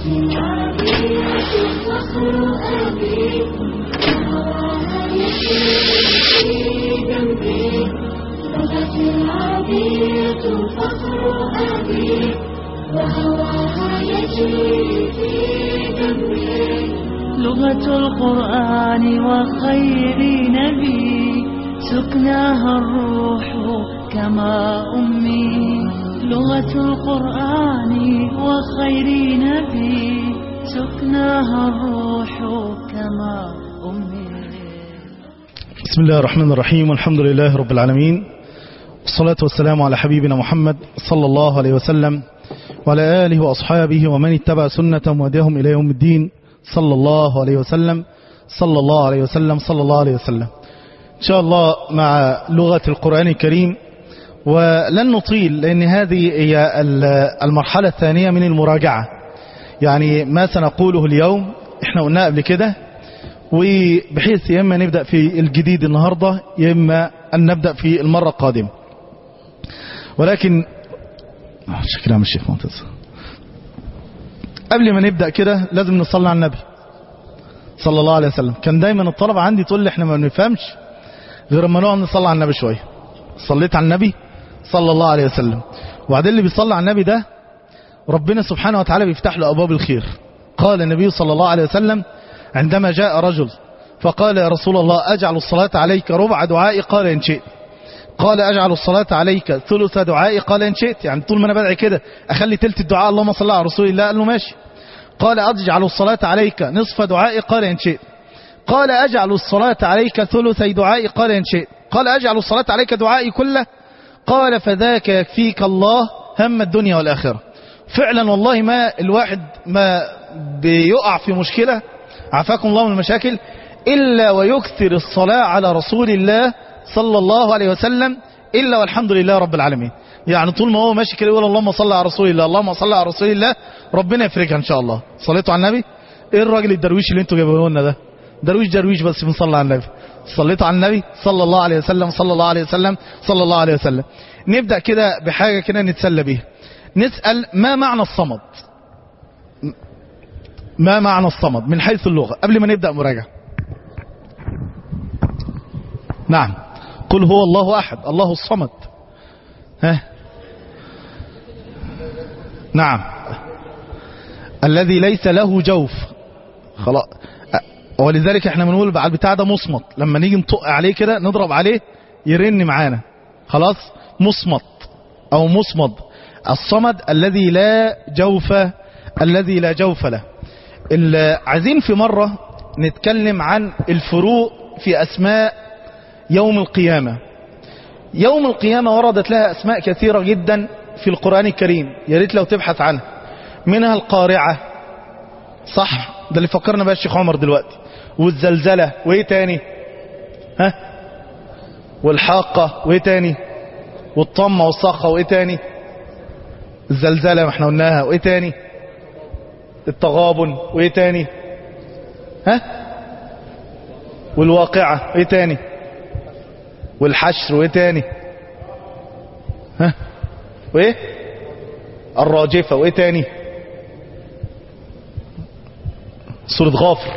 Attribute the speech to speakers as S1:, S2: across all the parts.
S1: لغة القرآن وخير نبي سكناها الروح كما أمي لغة القرآن وخير نبي سكناها الروح كما أمي
S2: بسم الله الرحمن الرحيم والحمد لله رب العالمين والصلاة والسلام على حبيبنا محمد صلى الله عليه وسلم وعلى آله وأصحابه ومن اتبع سنة وهديهم إلى يوم الدين صلى الله عليه وسلم صلى الله عليه وسلم صلى الله عليه وسلم إن شاء الله مع لغة القرآن الكريم ولن نطيل لأن هذه هي المرحلة الثانية من المراجعة يعني ما سنقوله اليوم احنا قلناه قبل كده وبحيث يا إما نبدأ في الجديد النهاردة يا إما أن نبدأ في المرة القادمة ولكن شكرا من الشيخ منتصر قبل ما نبدأ كده لازم نصلي على النبي صلى الله عليه وسلم كان دايما الطلبة عندي تقول لي احنا ما بنفهمش غير اما نقعد نصلي على النبي شوية صليت على النبي صلى الله عليه وسلم وبعدين اللي بيصلي على النبي ده ربنا سبحانه وتعالى بيفتح له أبواب الخير قال النبي صلى الله عليه وسلم عندما جاء رجل فقال يا رسول الله أجعل الصلاة عليك ربع دعائي قال إن شئت قال أجعل الصلاة عليك ثلث دعائي قال إن شئت يعني طول ما أنا بدعي كده أخلي تلت الدعاء اللهم صل على رسول الله قال له ماشي قال أجعل الصلاة عليك نصف دعائي قال إن شئت قال أجعل الصلاة عليك ثلثي دعائي قال إن شئت قال أجعل الصلاة عليك دعائي كله قال فذاك يكفيك الله هم الدنيا والآخرة فعلا والله ما الواحد ما بيقع في مشكلة عفاكم الله من المشاكل إلا ويكثر الصلاة على رسول الله صلى الله عليه وسلم إلا والحمد لله رب العالمين يعني طول ما هو ماشي كده يقول اللهم صل على رسول الله اللهم صل على رسول الله ربنا يفرجها إن شاء الله صليتوا على النبي ايه الراجل الدرويش اللي انتوا جايبوه لنا ده درويش درويش بس بنصلي على النبي صليتوا على النبي صلى الله عليه وسلم صلى الله عليه وسلم صلى الله عليه وسلم نبدأ كده بحاجة كده نتسلى بيها نسأل ما معنى الصمد ما معنى الصمد من حيث اللغة قبل ما نبدأ مراجعة نعم قل هو الله أحد الله الصمد ها نعم الذي ليس له جوف خلاص ولذلك احنا بنقول على البتاع ده مصمت لما نيجي نطق عليه كده نضرب عليه يرن معانا خلاص مصمت او مصمد الصمد الذي لا جوف الذي لا جوف له عايزين في مرة نتكلم عن الفروق في أسماء يوم القيامة يوم القيامة وردت لها أسماء كثيرة جدا في القرآن الكريم يا ريت لو تبحث عنها منها القارعة صح ده اللي فكرنا بقى الشيخ عمر دلوقتي والزلزلة وايه تاني ها والحاقة وايه تاني والطمة والصخة وايه تاني الزلزلة ما احنا قلناها وايه تاني التغابن وايه تاني ها والواقعة وايه تاني والحشر وايه تاني ها وايه الراجفة وايه تاني سورة غافر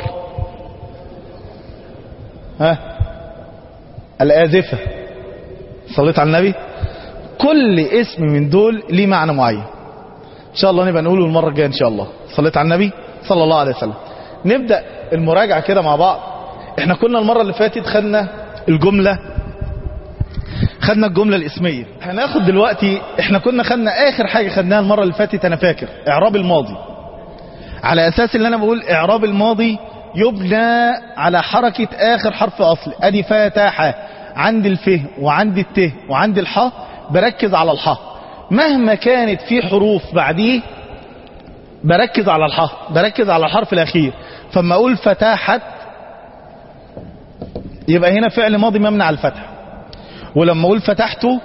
S2: ها الآذفة صليت على النبي كل اسم من دول ليه معنى معين ان شاء الله نبقى نقوله المرة الجاية ان شاء الله صليت على النبي صلى الله عليه وسلم نبدأ المراجعة كده مع بعض احنا كنا المرة اللي فاتت خدنا الجملة خدنا الجملة الاسمية هناخد دلوقتي احنا كنا خدنا اخر حاجة خدناها المرة اللي فاتت انا فاكر اعراب الماضي على اساس اللي انا بقول اعراب الماضي يبنى على حركة اخر حرف اصل ادي فتح عند الف وعند الت وعند الح بركز على الح مهما كانت في حروف بعديه بركز على الح بركز على الحرف الاخير فما اقول فتحت يبقى هنا فعل ماضي مبني على الفتح ولما اقول فتحته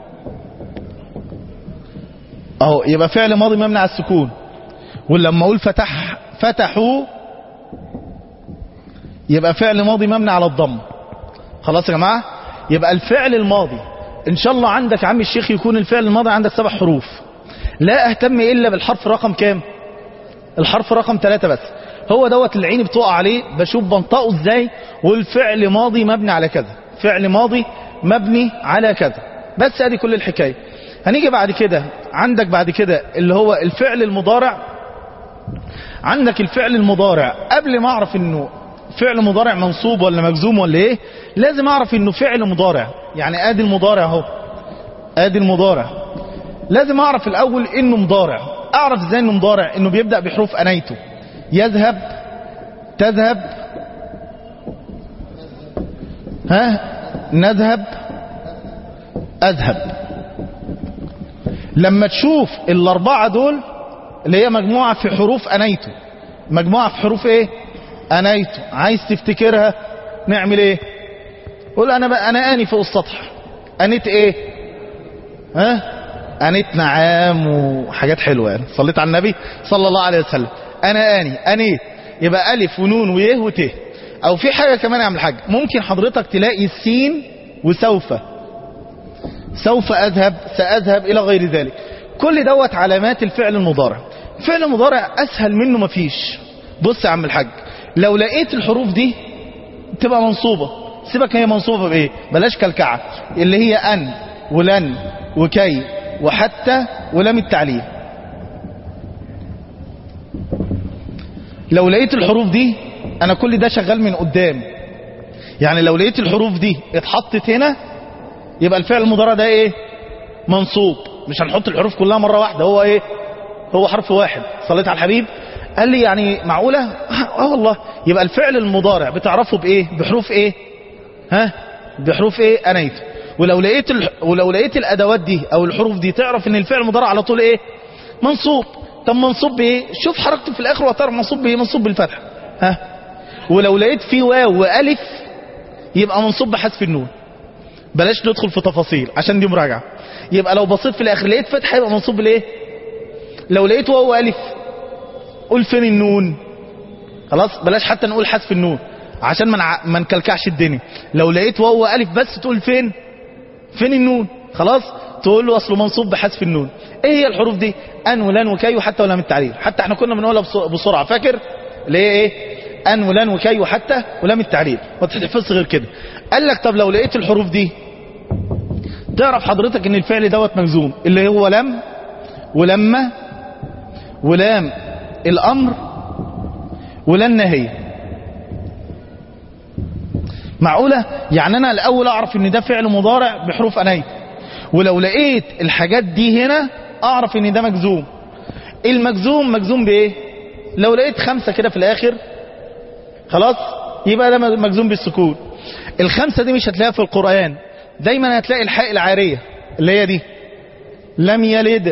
S2: اهو يبقى فعل ماضي مبني على السكون ولما اقول فتح فتحوا يبقى فعل ماضي مبني على الضم خلاص يا جماعه يبقى الفعل الماضي ان شاء الله عندك عم الشيخ يكون الفعل الماضي عندك سبع حروف لا اهتم الا بالحرف رقم كام الحرف رقم ثلاثة بس هو دوت اللي عيني بتقع عليه بشوف بنطقه ازاي والفعل ماضي مبني على كذا فعل ماضي مبني على كذا بس ادي كل الحكاية هنيجي بعد كده عندك بعد كده اللي هو الفعل المضارع عندك الفعل المضارع قبل ما اعرف انه فعل مضارع منصوب ولا مجزوم ولا ايه لازم اعرف انه فعل مضارع يعني ادي المضارع اهو ادي المضارع لازم اعرف الاول انه مضارع اعرف ازاي انه مضارع انه بيبدأ بحروف انيته يذهب تذهب ها نذهب اذهب لما تشوف الاربعة دول اللي هي مجموعة في حروف انيته مجموعة في حروف ايه انيته عايز تفتكرها نعمل ايه قول انا بقى انا اني فوق السطح انيت ايه ها انيت نعام وحاجات حلوة يعني صليت على النبي صلى الله عليه وسلم انا اني انيت يبقى الف ونون ويه وت او في حاجة كمان اعمل حاجة ممكن حضرتك تلاقي السين وسوف سوف اذهب ساذهب الى غير ذلك كل دوت علامات الفعل المضارع الفعل المضارع اسهل منه مفيش بص يا عم الحاج لو لقيت الحروف دي تبقى منصوبة سيبك هي منصوبة بايه بلاش كالكعة اللي هي ان ولن وكي وحتى ولم التعليل لو لقيت الحروف دي انا كل ده شغال من قدام يعني لو لقيت الحروف دي اتحطت هنا يبقى الفعل المضارع ده ايه منصوب مش هنحط الحروف كلها مرة واحدة هو ايه هو حرف واحد صليت على الحبيب قال لي يعني معقولة اه والله يبقى الفعل المضارع بتعرفه بايه بحروف ايه ها بحروف ايه انيت ولو لقيت ال... ولو لقيت الادوات دي او الحروف دي تعرف ان الفعل المضارع على طول ايه منصوب طب منصوب بايه شوف حركته في الاخر وهتعرف منصوب بايه منصوب بالفتح ها ولو لقيت فيه واو والف يبقى منصوب بحذف النون بلاش ندخل في تفاصيل عشان دي مراجعة يبقى لو بصيت في الاخر لقيت فتحة يبقى منصوب بالايه لو لقيت واو والف قول فين النون خلاص بلاش حتى نقول حذف النون عشان ما ما نكلكعش الدنيا لو لقيت واو والف بس تقول فين فين النون خلاص تقول له اصله منصوب بحذف النون ايه هي الحروف دي ان ولن وكي وحتى ولام التعليل حتى احنا كنا بنقولها بسرعه فاكر اللي هي ايه ان ولن وكي وحتى ولام التعليل ما تحفظش غير كده قال لك طب لو لقيت الحروف دي تعرف حضرتك ان الفعل دوت مجزوم اللي هو لم ولما ولام الامر ولن نهي معقولة يعني انا الاول اعرف ان ده فعل مضارع بحروف انايت ولو لقيت الحاجات دي هنا اعرف ان ده مجزوم المجزوم مجزوم بايه لو لقيت خمسة كده في الاخر خلاص يبقى ده مجزوم بالسكون الخمسة دي مش هتلاقيها في القرآن دايما هتلاقي الحاء العارية اللي هي دي لم يلد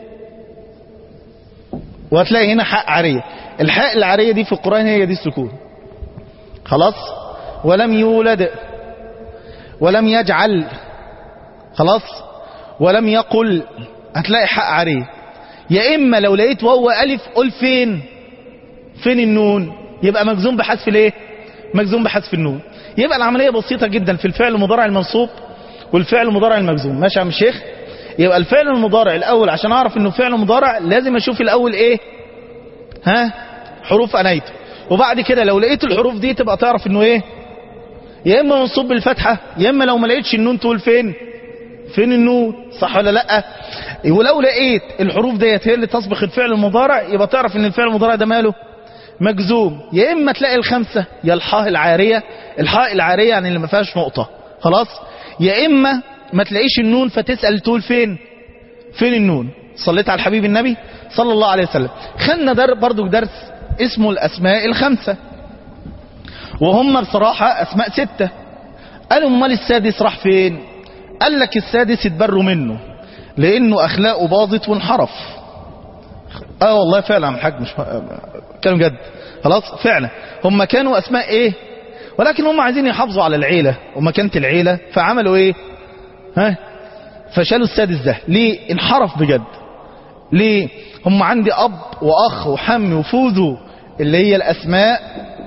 S2: وهتلاقي هنا حاء عارية الحاء العارية دي في القرآن هي دي السكون خلاص ولم يولد ولم يجعل خلاص ولم يقل هتلاقي حق عارية يا إما لو لقيت واو ألف قول فين فين النون يبقى مجزوم بحذف الايه مجزوم بحذف النون يبقى العملية بسيطة جدا في الفعل المضارع المنصوب والفعل المضارع المجزوم ماشي يا عم الشيخ يبقى الفعل المضارع الأول عشان أعرف إنه فعل مضارع لازم أشوف الأول إيه ها حروف أنيته وبعد كده لو لقيت الحروف دي تبقى تعرف إنه إيه يا إما منصوب بالفتحة يا إما لو ما لقيتش النون تقول فين فين النون صح ولا لا ولو لقيت الحروف ديت هي اللي تسبق الفعل المضارع يبقى تعرف ان الفعل المضارع ده ماله مجزوم يا اما تلاقي الخمسة يا الحاء العارية الحاء العارية يعني اللي ما فيهاش نقطة خلاص يا اما ما تلاقيش النون فتسأل تقول فين فين النون صليت على الحبيب النبي صلى الله عليه وسلم خلنا در برضو درس اسمه الاسماء الخمسة وهم بصراحة اسماء ستة قالوا امال السادس راح فين قال لك السادس اتبروا منه لانه اخلاقه باظت وانحرف اه والله فعلا يا الحاج مش كانوا جد خلاص فعلا هم كانوا اسماء ايه ولكن هم عايزين يحافظوا على العيلة ومكانة العيلة فعملوا ايه ها فشالوا السادس ده ليه انحرف بجد ليه هم عندي اب واخ وحم وفوذو اللي هي الاسماء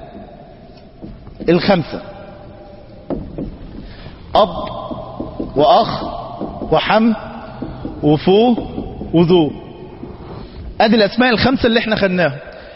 S2: الخمسة اب واخ وحم وفو وذو ادي الاسماء الخمسة اللي احنا خدناها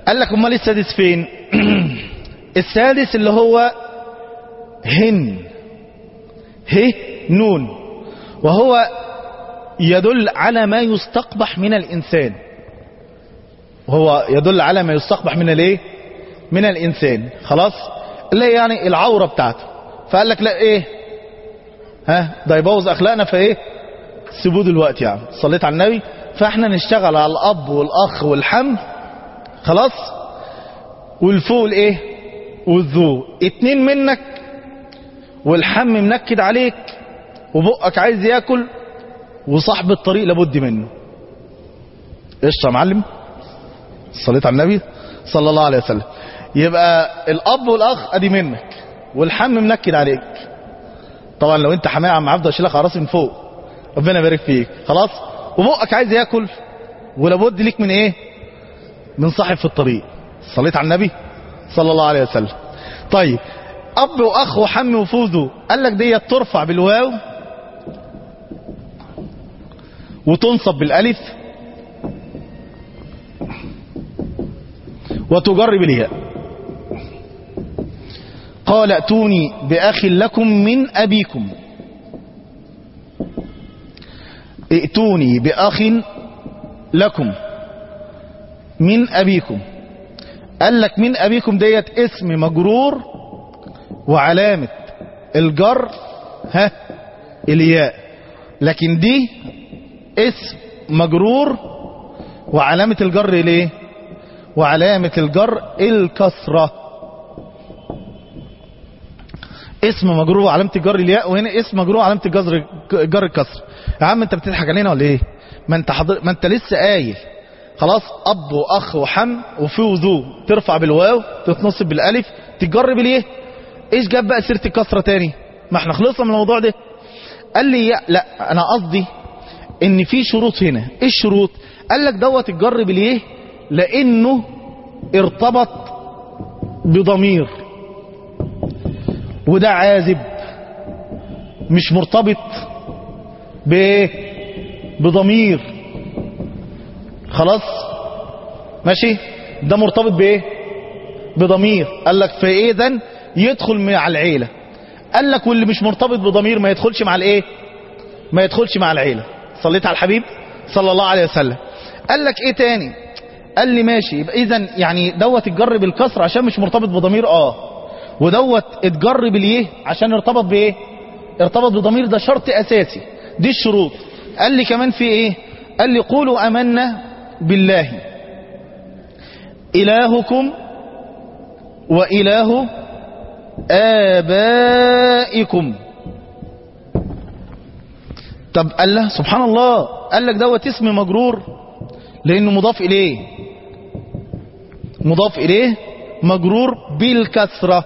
S2: قال لك امال السادس فين السادس اللي هو هن ه نون وهو يدل على ما يستقبح من الإنسان وهو يدل على ما يستقبح من الايه من الإنسان خلاص اللي هي يعني العورة بتاعته فقال لك لا ايه ها ده يبوظ اخلاقنا فايه سيبوه دلوقتي يعني صليت على النبي فاحنا نشتغل على الاب والاخ والحم خلاص والفوق الايه والذو اتنين منك والحم منكد عليك وبقك عايز ياكل وصاحب الطريق لابد منه قشطه يا معلم صليت على النبي صلى الله عليه وسلم يبقى الاب والاخ ادي منك والحم منكد عليك طبعا لو انت حماية عم عبد اشيلك على راسي من فوق ربنا يبارك فيك خلاص وبقك عايز ياكل ولابد ليك من ايه من صاحب في الطريق صليت على النبي صلى الله عليه وسلم طيب اب واخ وحم وفوزه قال لك ديت ترفع بالواو وتنصب بالالف وتجر بالياء قال ائتوني باخ لكم من ابيكم ائتوني باخ لكم من ابيكم قال لك من ابيكم ديت اسم مجرور وعلامة الجر ها الياء لكن دي اسم مجرور وعلامة الجر ليه وعلامة الجر الكسرة اسم مجرور وعلامة الجر الياء وهنا اسم مجرور وعلامة الجر الجر الكسر يا عم انت بتضحك علينا ولا ايه ما انت حضر... ما انت لسه قايل خلاص اب واخ وحم وفي وذو ترفع بالواو تتنصب بالالف تتجر باليه ايش جاب بقى سيره الكسره تاني ما احنا خلصنا من الموضوع ده قال لي لا انا قصدي ان في شروط هنا ايه الشروط قال لك دوت الجر باليه لانه ارتبط بضمير وده عازب مش مرتبط بايه بضمير خلاص ماشي ده مرتبط بايه بضمير قال لك فاذا يدخل مع العيله قال لك واللي مش مرتبط بضمير ما يدخلش مع الايه ما يدخلش مع العيله صليت على الحبيب صلى الله عليه وسلم قال لك ايه تاني قال لي ماشي يبقى اذا يعني دوت اتجر بالكسر عشان مش مرتبط بضمير اه ودوت اتجر باليه عشان ارتبط بايه ارتبط بضمير ده شرط اساسي دي الشروط قال لي كمان في ايه قال لي قولوا امنا بالله الهكم واله ابائكم طب قال له سبحان الله قال لك دوت اسم مجرور لانه مضاف اليه مضاف اليه مجرور بالكسره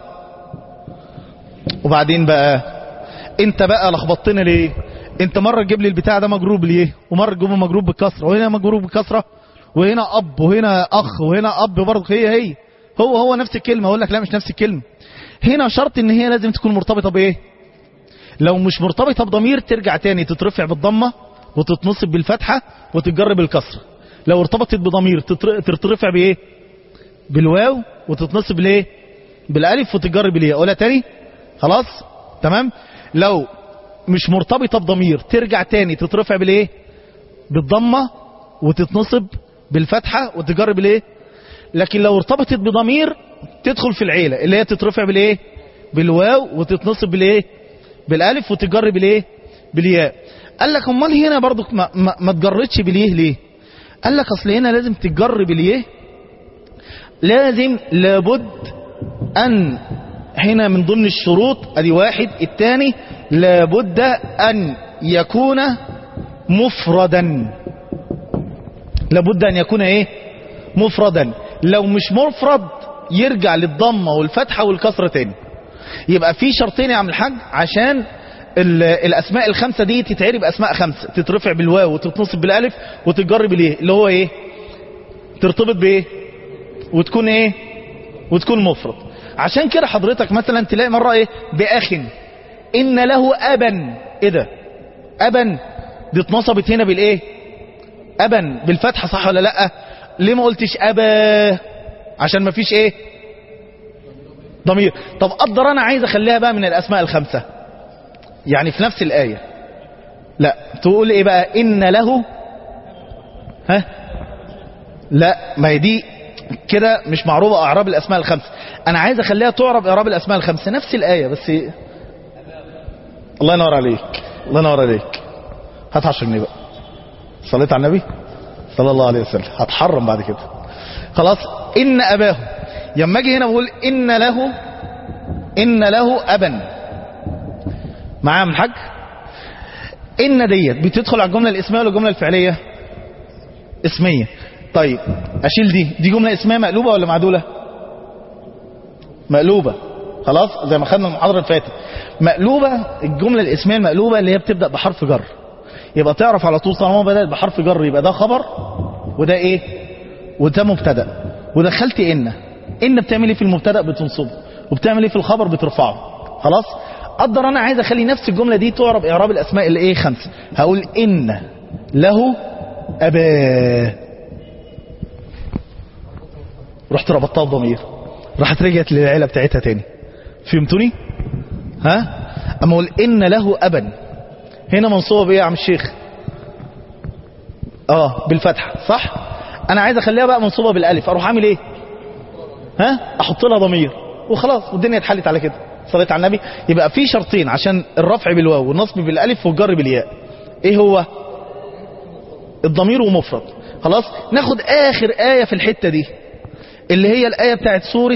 S2: وبعدين بقى انت بقى لخبطتنا ليه انت مره تجيب لي البتاع ده مجرور باليه ومره تجيبه مجرور بالكسره وهنا مجرور بالكسره وهنا اب وهنا اخ وهنا اب برضه هي هي هو هو نفس الكلمه اقول لك لا مش نفس الكلمه هنا شرط ان هي لازم تكون مرتبطه بايه لو مش مرتبطه بضمير ترجع تاني تترفع بالضمه وتتنصب بالفتحه وتتجر بالكسره لو ارتبطت بضمير تترفع بايه بالواو وتتنصب بالايه بالالف وتتجر بالياء اقولها تاني خلاص تمام لو مش مرتبطه بضمير ترجع تاني تترفع بالايه بالضمه وتتنصب بالفتحه وتجر بالايه لكن لو ارتبطت بضمير تدخل في العيله اللي هي تترفع بالايه بالواو وتتنصب بالايه بالالف وتجر بالايه بالياء قال لك امال هنا برضو ما, ما, ما تجرتش باليه ليه قال لك اصل هنا لازم تجر باليه لازم لابد ان هنا من ضمن الشروط ادي واحد الثاني لابد ان يكون مفردا لابد ان يكون ايه مفردا لو مش مفرد يرجع للضمه والفتحه والكسره تاني يبقى في شرطين يا عم الحاج عشان الاسماء الخمسه دي تتعرب اسماء خمسه تترفع بالواو وتتنصب بالالف وتتجر بالايه اللي هو ايه ترتبط بايه وتكون ايه وتكون مفرد عشان كده حضرتك مثلا تلاقي مره ايه باخ ان له ابا ايه ده ابا دي اتنصبت هنا بالايه ابا بالفتحه صح ولا لا ليه ما قلتش ابا عشان ما فيش ايه ضمير طب قدر انا عايز اخليها بقى من الاسماء الخمسة يعني في نفس الآية لا تقول ايه بقى ان له ها لا ما هي دي كده مش معروضة اعراب الاسماء الخمسة انا عايز اخليها تعرب اعراب الاسماء الخمسة نفس الآية بس الله ينور عليك الله ينور عليك هات 10 جنيه بقى صليت على النبي صلى الله عليه وسلم هتحرم بعد كده خلاص ان اباه لما اجي هنا بقول ان له ان له ابا معايا من حاج ان ديت بتدخل على الجمله الاسميه ولا الجمله الفعليه اسميه طيب اشيل دي دي جمله اسميه مقلوبه ولا معدوله مقلوبه خلاص زي ما خدنا المحاضره اللي فاتت مقلوبه الجمله الاسميه المقلوبه اللي هي بتبدا بحرف جر يبقى تعرف على طول طالما بدات بحرف جر يبقى ده خبر وده ايه وده مبتدا ودخلت ان ان بتعمل ايه في المبتدا بتنصبه وبتعمل ايه في الخبر بترفعه خلاص قدر انا عايز اخلي نفس الجمله دي تعرب اعراب الاسماء اللي ايه خمسه هقول ان له اباه رحت ربطتها بضمير راحت رجعت للعيله بتاعتها تاني فهمتوني ها اما اقول ان له ابا هنا منصوبه بايه يا عم الشيخ اه بالفتحه صح انا عايز اخليها بقى منصوبه بالالف اروح اعمل ايه ها احط لها ضمير وخلاص والدنيا اتحلت على كده صليت على النبي يبقى في شرطين عشان الرفع بالواو والنصب بالالف والجر بالياء ايه هو الضمير ومفرد خلاص ناخد اخر ايه في الحته دي اللي هي الايه بتاعت سوره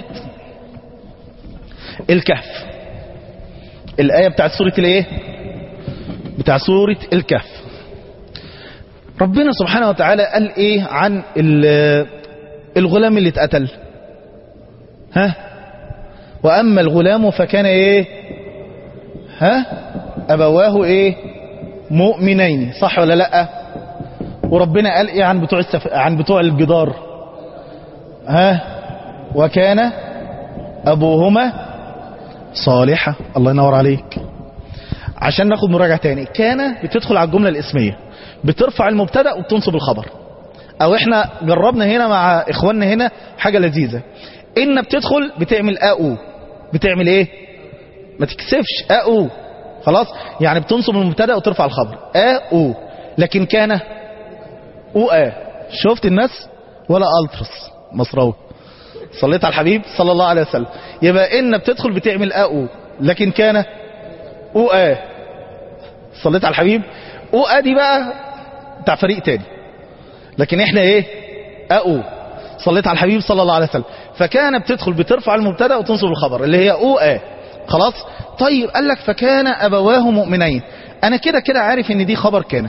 S2: الكهف الايه بتاعت سوره الايه بتاع سوره الكهف ربنا سبحانه وتعالى قال ايه عن الغلام اللي اتقتل ها واما الغلام فكان ايه ها ابواه ايه مؤمنين صح ولا لا وربنا قال ايه عن بتوع السف... عن بتوع الجدار ها وكان ابوهما صالحة الله ينور عليك عشان ناخد مراجعة تاني كان بتدخل على الجملة الاسمية بترفع المبتدا وبتنصب الخبر او احنا جربنا هنا مع اخواننا هنا حاجة لذيذة ان بتدخل بتعمل اؤو بتعمل ايه ما تكسفش اؤو خلاص يعني بتنصب المبتدا وترفع الخبر اؤو لكن كان او ا شفت الناس ولا الترس مصراوي صليت على الحبيب صلى الله عليه وسلم يبقى ان بتدخل بتعمل اؤو لكن كان او ا صليت على الحبيب او ا دي بقى بتاع فريق تاني لكن احنا ايه اؤو صليت على الحبيب صلى الله عليه وسلم فكان بتدخل بترفع المبتدا وتنصب الخبر اللي هي او ا خلاص طيب قال لك فكان ابواه مؤمنين انا كده كده عارف ان دي خبر كان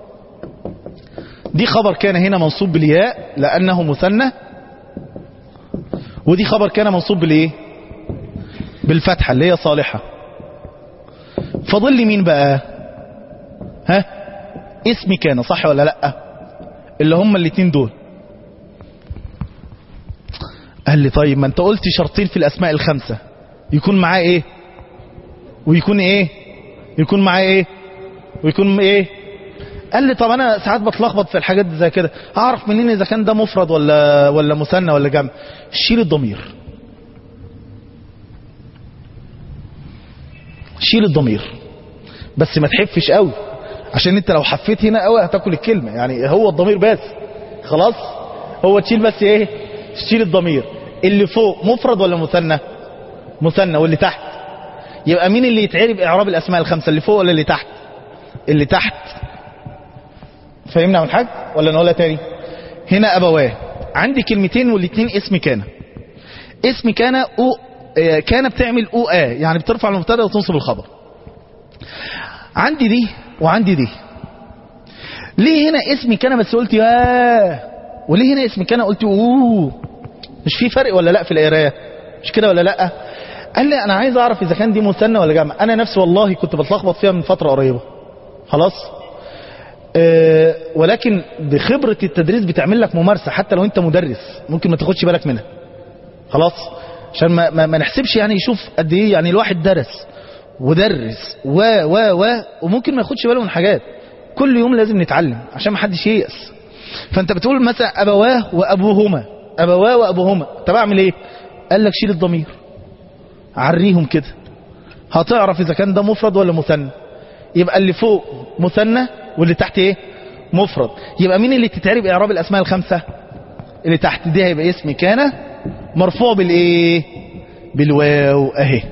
S2: دي خبر كان هنا منصوب بالياء لانه مثنى ودي خبر كان منصوب بالايه بالفتحه اللي هي صالحه فاضل لي مين بقى ها اسمي كان صح ولا لا اللي هم الاثنين دول قال لي طيب ما انت قلت شرطين في الاسماء الخمسة يكون معاه ايه ويكون ايه يكون معاه ايه ويكون ايه قال لي طب انا ساعات بتلخبط في الحاجات دي زي كده اعرف منين اذا كان ده مفرد ولا ولا مثنى ولا جمع شيل الضمير شيل الضمير بس ما تحفش قوي عشان انت لو حفيت هنا قوي هتاكل الكلمه يعني هو الضمير بس خلاص هو تشيل بس ايه تشيل الضمير اللي فوق مفرد ولا مثنى مثنى واللي تحت يبقى مين اللي يتعرب اعراب الاسماء الخمسه اللي فوق ولا اللي تحت اللي تحت فهمنا من حاجه ولا نقولها تاني هنا ابواه عندي كلمتين والاثنين اسم كان اسم كان او آه، كان بتعمل او ا يعني بترفع المبتدا وتنصب الخبر عندي دي وعندي دي ليه هنا اسمي كان بس قلت ياه وليه هنا اسمي كان قلت اوه مش في فرق ولا لا في القرايه مش كده ولا لا قال لي انا عايز اعرف اذا كان دي مثنى ولا جمع انا نفسي والله كنت بتلخبط فيها من فتره قريبه خلاص أه ولكن بخبره التدريس بتعمل لك ممارسه حتى لو انت مدرس ممكن ما تاخدش بالك منها خلاص عشان ما, ما, ما نحسبش يعني يشوف قد ايه يعني الواحد درس ودرس و و و وممكن ما ياخدش باله من حاجات كل يوم لازم نتعلم عشان ما حدش ييأس فانت بتقول مثلا ابواه وابوهما أبواه وأبوهما طب أعمل إيه قال لك شيل الضمير عريهم كده هتعرف إذا كان ده مفرد ولا مثنى يبقى اللي فوق مثنى واللي تحت إيه مفرد يبقى مين اللي تتعرب إعراب الأسماء الخمسة اللي تحت دي هيبقى اسم كان مرفوع بالإيه بالواو أهي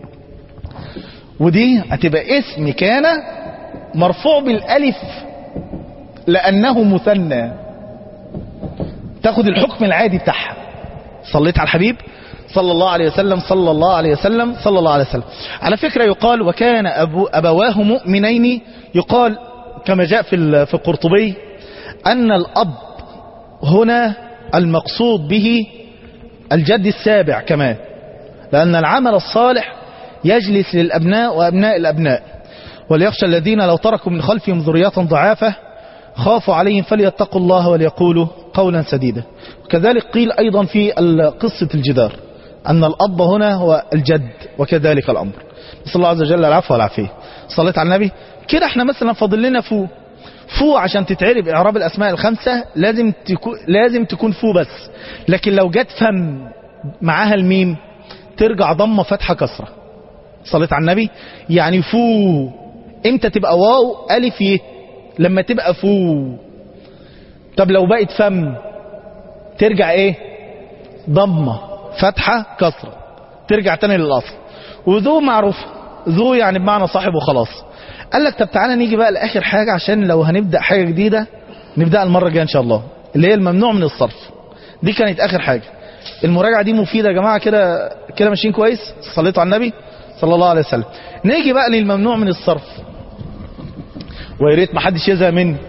S2: ودي هتبقى اسم كان مرفوع بالالف لانه مثنى تاخد الحكم العادي بتاعها صليت على الحبيب صلى الله عليه وسلم صلى الله عليه وسلم صلى الله عليه وسلم على فكرة يقال وكان أبو أبواه مؤمنين يقال كما جاء في في القرطبي أن الأب هنا المقصود به الجد السابع كمان لأن العمل الصالح يجلس للأبناء وأبناء الأبناء وليخشى الذين لو تركوا من خلفهم ذرية ضعافة خافوا عليهم فليتقوا الله وليقولوا قولا سديدا وكذلك قيل أيضا في قصة الجدار أن الأب هنا هو الجد وكذلك الأمر نسأل الله عز وجل العفو والعافية صليت على النبي كده احنا مثلا فاضل لنا فو فو عشان تتعرب إعراب الأسماء الخمسة لازم تكون لازم تكون فو بس لكن لو جت فم معاها الميم ترجع ضمه فتحه كسره صليت على النبي يعني فو امتى تبقى واو الف ي لما تبقى فو طب لو بقت فم ترجع ايه ضمه فتحه كسره ترجع تاني للاصل وذو معروف ذو يعني بمعنى صاحب وخلاص قال لك طب تعالى نيجي بقى لاخر حاجه عشان لو هنبدا حاجه جديده نبداها المره الجايه ان شاء الله اللي هي الممنوع من الصرف دي كانت اخر حاجه المراجعه دي مفيده يا جماعه كده كده ماشيين كويس صليتوا على النبي صلى الله عليه وسلم نيجي بقى للممنوع من الصرف ويا ريت ما حدش يزهق مني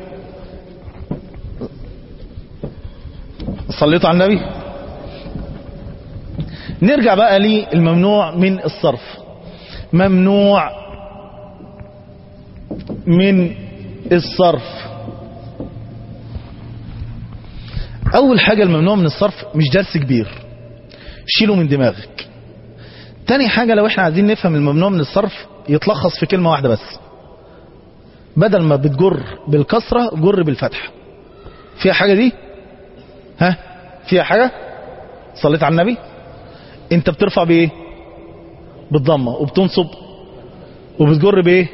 S2: صليتوا على النبي نرجع بقى للممنوع من الصرف ممنوع من الصرف اول حاجة الممنوع من الصرف مش درس كبير شيله من دماغك تاني حاجة لو احنا عايزين نفهم الممنوع من الصرف يتلخص في كلمة واحدة بس بدل ما بتجر بالكسرة جر بالفتح فيها حاجة دي ها فيها حاجة صليت على النبي انت بترفع بايه بالضمة وبتنصب وبتجر بايه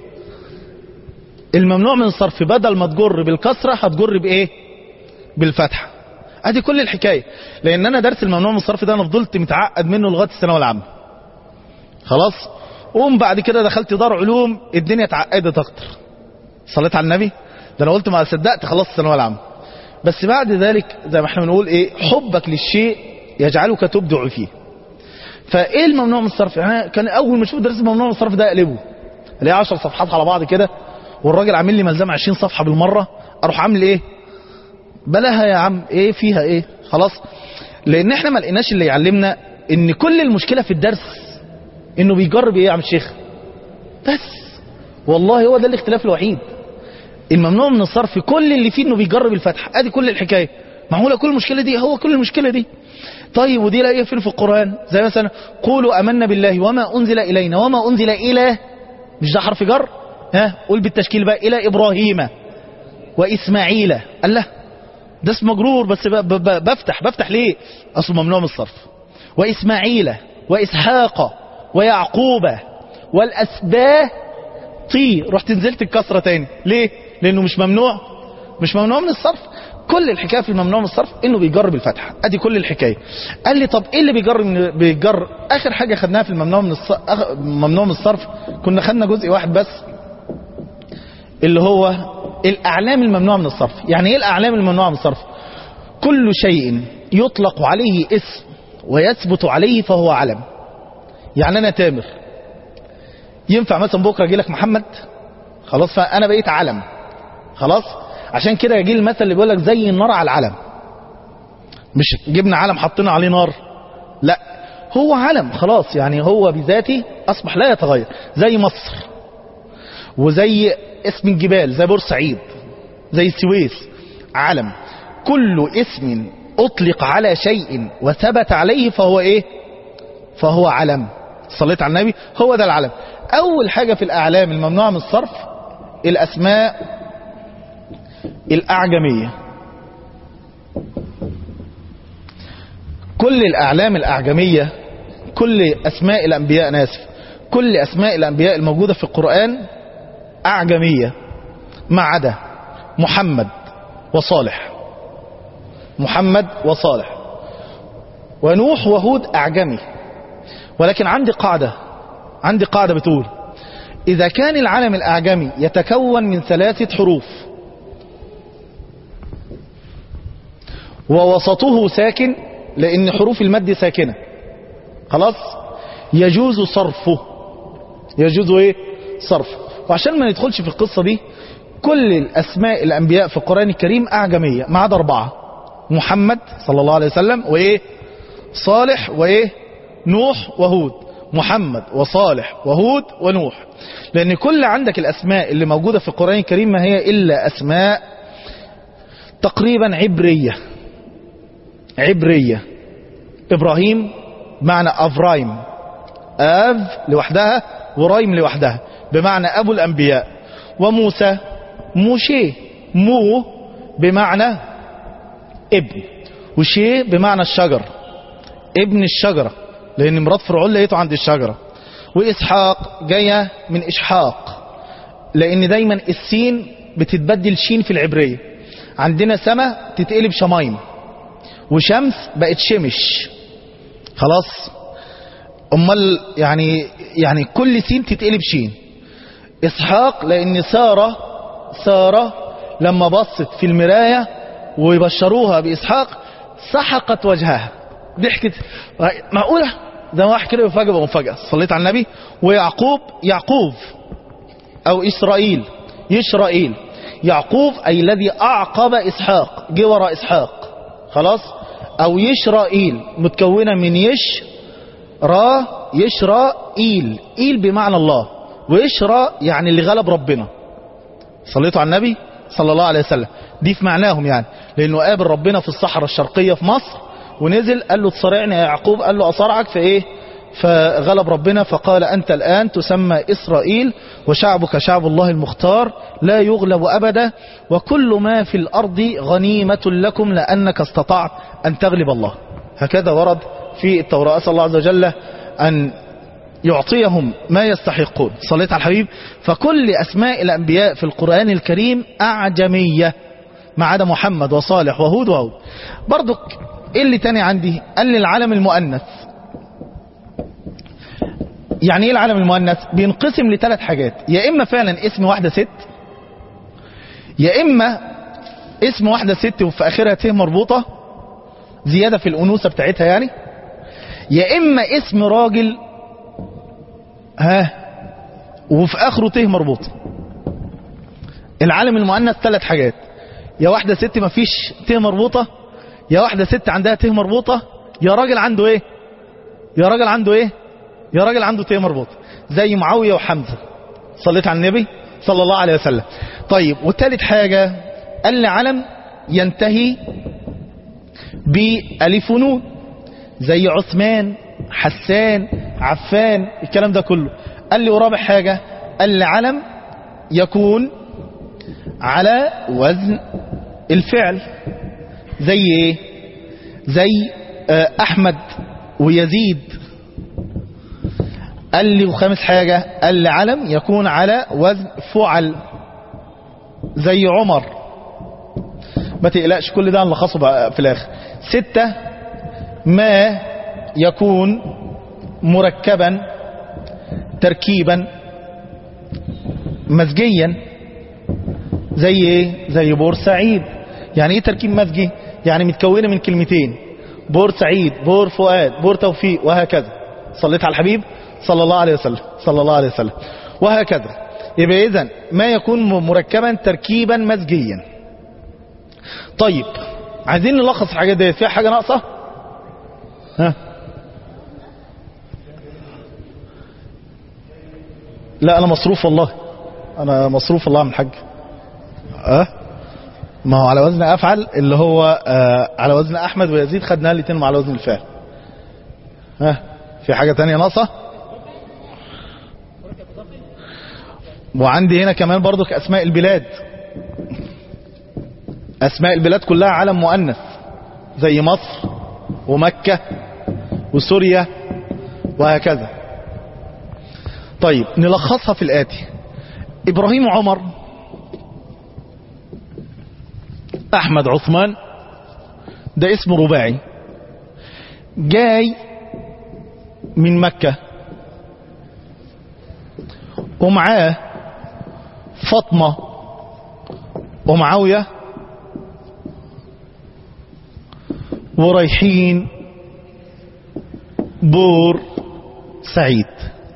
S2: الممنوع من الصرف بدل ما تجر بالكسرة هتجر بايه بالفتحة ادي كل الحكاية لان انا درس الممنوع من الصرف ده انا فضلت متعقد منه لغاية الثانويه العامة خلاص قوم بعد كده دخلت دار علوم الدنيا اتعقدت اكتر صليت على النبي ده انا قلت ما صدقت خلاص الثانويه العامة بس بعد ذلك زي ما احنا بنقول ايه حبك للشيء يجعلك تبدع فيه فايه الممنوع من الصرف يعني كان اول ما اشوف درس الممنوع من الصرف ده اقلبه الاقي 10 صفحات على بعض كده والراجل عامل لي ملزمه 20 صفحه بالمره اروح عامل ايه بلاها يا عم ايه فيها ايه خلاص لان احنا ما لقيناش اللي يعلمنا ان كل المشكله في الدرس انه بيجرب ايه يا عم الشيخ بس والله هو ده الاختلاف الوحيد الممنوع من الصرف كل اللي فيه انه بيجرب الفتح ادي كل الحكايه معقوله كل المشكله دي هو كل المشكله دي طيب ودي لاقيها فين في القران زي مثلا قولوا امنا بالله وما انزل الينا وما انزل الى مش ده حرف جر ها قول بالتشكيل بقى الى ابراهيم واسماعيل الله ده اسم مجرور بس ب ب ب بفتح بفتح ليه اصل ممنوع من الصرف واسماعيل واسحاق ويعقوب والاسباه طي رحت نزلت الكسره تاني ليه لانه مش ممنوع مش ممنوع من الصرف كل الحكايه في الممنوع من الصرف انه بيجرب الفتحه ادي كل الحكايه قال لي طب ايه اللي بيجر من بيجر اخر حاجه خدناها في الممنوع من الصرف ممنوع من الصرف كنا خدنا جزء واحد بس اللي هو الاعلام الممنوع من الصرف يعني ايه الاعلام الممنوع من الصرف كل شيء يطلق عليه اسم ويثبت عليه فهو علم يعني انا تامر ينفع مثلا بكره اجي لك محمد خلاص فانا بقيت علم خلاص عشان كده يجي المثل اللي بيقول لك زي النار على العلم مش جبنا علم حطينا عليه نار لا هو علم خلاص يعني هو بذاته اصبح لا يتغير زي مصر وزي اسم الجبال زي بورسعيد زي السويس علم كل اسم اطلق على شيء وثبت عليه فهو ايه فهو علم صليت على النبي هو ده العلم اول حاجة في الاعلام الممنوعة من الصرف الاسماء الاعجمية كل الأعلام الأعجمية كل أسماء الأنبياء ناسف كل أسماء الأنبياء الموجودة في القرآن أعجمية ما عدا محمد وصالح محمد وصالح ونوح وهود أعجمي ولكن عندي قاعدة عندي قاعدة بتقول إذا كان العالم الأعجمي يتكون من ثلاثة حروف ووسطه ساكن لأن حروف المد ساكنة خلاص يجوز صرفه يجوز ايه صرفه وعشان ما ندخلش في القصة دي كل الأسماء الأنبياء في القرآن الكريم أعجمية ما عدا أربعة محمد صلى الله عليه وسلم وإيه صالح وإيه نوح وهود محمد وصالح وهود ونوح لأن كل عندك الأسماء اللي موجودة في القرآن الكريم ما هي إلا أسماء تقريبا عبرية عبرية إبراهيم معنى أفرايم آف لوحدها ورايم لوحدها بمعنى أبو الأنبياء وموسى موشي مو بمعنى ابن وشي بمعنى الشجر ابن الشجرة لأن مرات فرعون لقيته عند الشجرة وإسحاق جاية من إشحاق لأن دايما السين بتتبدل شين في العبرية عندنا سما تتقلب شمايم وشمس بقت شمش خلاص امال يعني يعني كل سين تتقلب شين اسحاق لان ساره ساره لما بصت في المرايه ويبشروها باسحاق سحقت وجهها ضحكت معقوله ده واحد كده يفاجئ بمفاجاه صليت على النبي ويعقوب يعقوب او اسرائيل يشرائيل يعقوب اي الذي اعقب اسحاق جه ورا اسحاق خلاص او يشرائيل متكونه من يش را يشرى إيل إيل بمعنى الله ويشرى يعني اللي غلب ربنا صليتوا على النبي صلى الله عليه وسلم دي في معناهم يعني لأنه قابل ربنا في الصحراء الشرقية في مصر ونزل قال له تصارعني يا يعقوب قال له أصارعك في إيه فغلب ربنا فقال أنت الآن تسمى إسرائيل وشعبك شعب الله المختار لا يغلب أبدا وكل ما في الأرض غنيمة لكم لأنك استطعت أن تغلب الله هكذا ورد في التوراة أسأل الله عز وجل أن يعطيهم ما يستحقون صليت على الحبيب فكل أسماء الأنبياء في القرآن الكريم أعجمية ما عدا محمد وصالح وهود وهود برضك إيه اللي تاني عندي قال لي العالم المؤنث يعني ايه العالم المؤنث بينقسم لثلاث حاجات يا اما فعلا اسم واحده ست يا اما اسم واحده ست وفي اخرها ت مربوطه زياده في الانوثه بتاعتها يعني يا اما اسم راجل ها وفي اخره ت مربوطه العالم المؤنث ثلاث حاجات يا واحده ست ما فيش ت مربوطه يا واحده ست عندها ت مربوطه يا راجل عنده ايه يا راجل عنده ايه يا راجل عنده ت مربوطه زي معاويه وحمزه صليت على النبي صلى الله عليه وسلم طيب والثالث حاجه قال لي علم ينتهي بألف ونون زي عثمان حسان عفان الكلام ده كله قال لي ورابع حاجة قال لي علم يكون على وزن الفعل زي ايه زي آه، احمد ويزيد قال لي وخامس حاجة قال لي علم يكون على وزن فعل زي عمر ما تقلقش كل ده هنلخصه بقى في الاخر ستة ما يكون مركبا تركيبا مزجيا زي ايه زي بورسعيد يعني ايه تركيب مزجي يعني متكونه من كلمتين بورسعيد بور فؤاد بور توفيق وهكذا صليت على الحبيب صلى الله عليه وسلم صلى الله عليه وسلم وهكذا يبقى اذا ما يكون مركبا تركيبا مزجيا طيب عايزين نلخص الحاجات دي فيها حاجه ناقصه ها لا انا مصروف والله انا مصروف والله من الحاج اه ما هو على وزن افعل اللي هو آه على وزن احمد ويزيد خدناها الاثنين على وزن الفعل ها في حاجه تانية ناقصه وعندي هنا كمان برضك اسماء البلاد اسماء البلاد كلها علم مؤنث زي مصر ومكة وسوريا وهكذا طيب نلخصها في الآتي إبراهيم عمر أحمد عثمان ده اسم رباعي جاي من مكة ومعاه فاطمة ومعاوية ورايحين بور سعيد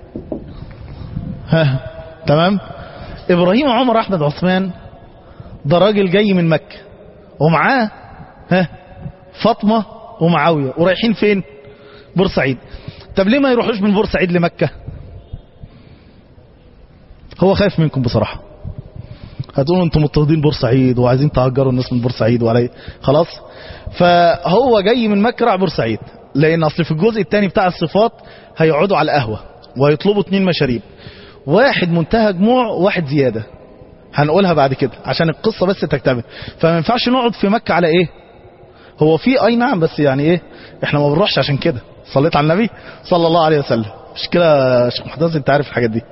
S2: ها تمام ابراهيم عمر احمد عثمان ده راجل جاي من مكة ومعاه ها فاطمة ومعاوية ورايحين فين بورسعيد طب ليه ما يروحوش من بورسعيد لمكة هو خايف منكم بصراحة هتقولوا انتم مضطهدين بورسعيد وعايزين تهجروا الناس من بورسعيد وعلي خلاص فهو جاي من مكة راح بورسعيد لان اصل في الجزء الثاني بتاع الصفات هيقعدوا على القهوة وهيطلبوا اتنين مشاريب واحد منتهى جموع وواحد زيادة هنقولها بعد كده عشان القصة بس تكتمل فما ينفعش نقعد في مكة على ايه هو في اي نعم بس يعني ايه احنا ما بنروحش عشان كده صليت على النبي صلى الله عليه وسلم مش كده يا شيخ محدث انت عارف الحاجات دي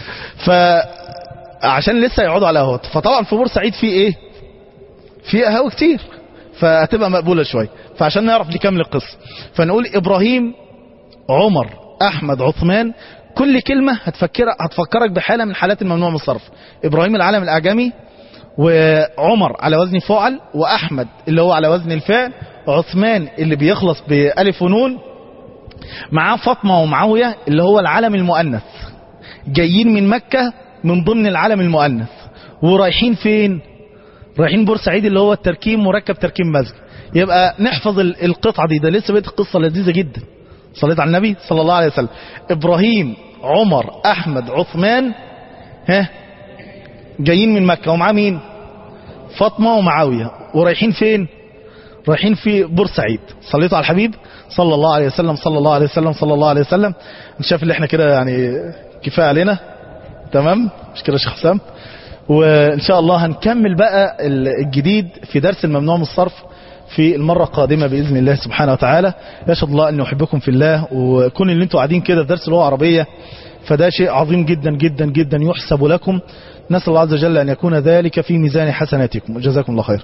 S2: فعشان لسه يقعدوا على قهوه فطبعا في بورسعيد في ايه في قهاوي كتير فهتبقى مقبوله شويه فعشان نعرف نكمل القصه فنقول ابراهيم عمر احمد عثمان كل كلمه هتفكر هتفكرك بحاله من حالات الممنوع من الصرف ابراهيم العالم الاعجمي وعمر على وزن فعل واحمد اللي هو على وزن الفعل عثمان اللي بيخلص بالف ونون معاه فاطمه ومعاويه اللي هو العالم المؤنث جايين من مكة من ضمن العالم المؤنث ورايحين فين رايحين بورسعيد اللي هو التركيب مركب تركيب مسجد يبقى نحفظ ال- القطعة دي ده لسه بقت القصة لذيذة جدا صليت على النبي صلى الله عليه وسلم إبراهيم عمر أحمد عثمان ها جايين من مكة ومعاه مين فاطمة ومعاوية ورايحين فين رايحين في بورسعيد صليتوا على الحبيب صلى الله عليه وسلم صلى الله عليه وسلم صلى الله عليه وسلم شايف اللي احنا كده يعني كفايه علينا تمام مش كده يا شيخ حسام وان شاء الله هنكمل بقى الجديد في درس الممنوع من الصرف في المرة القادمة بإذن الله سبحانه وتعالى يشهد الله أن يحبكم في الله وكون اللي انتوا قاعدين كده في درس اللغة العربية فده شيء عظيم جدا جدا جدا يحسب لكم نسأل الله عز وجل أن يكون ذلك في ميزان حسناتكم جزاكم الله خير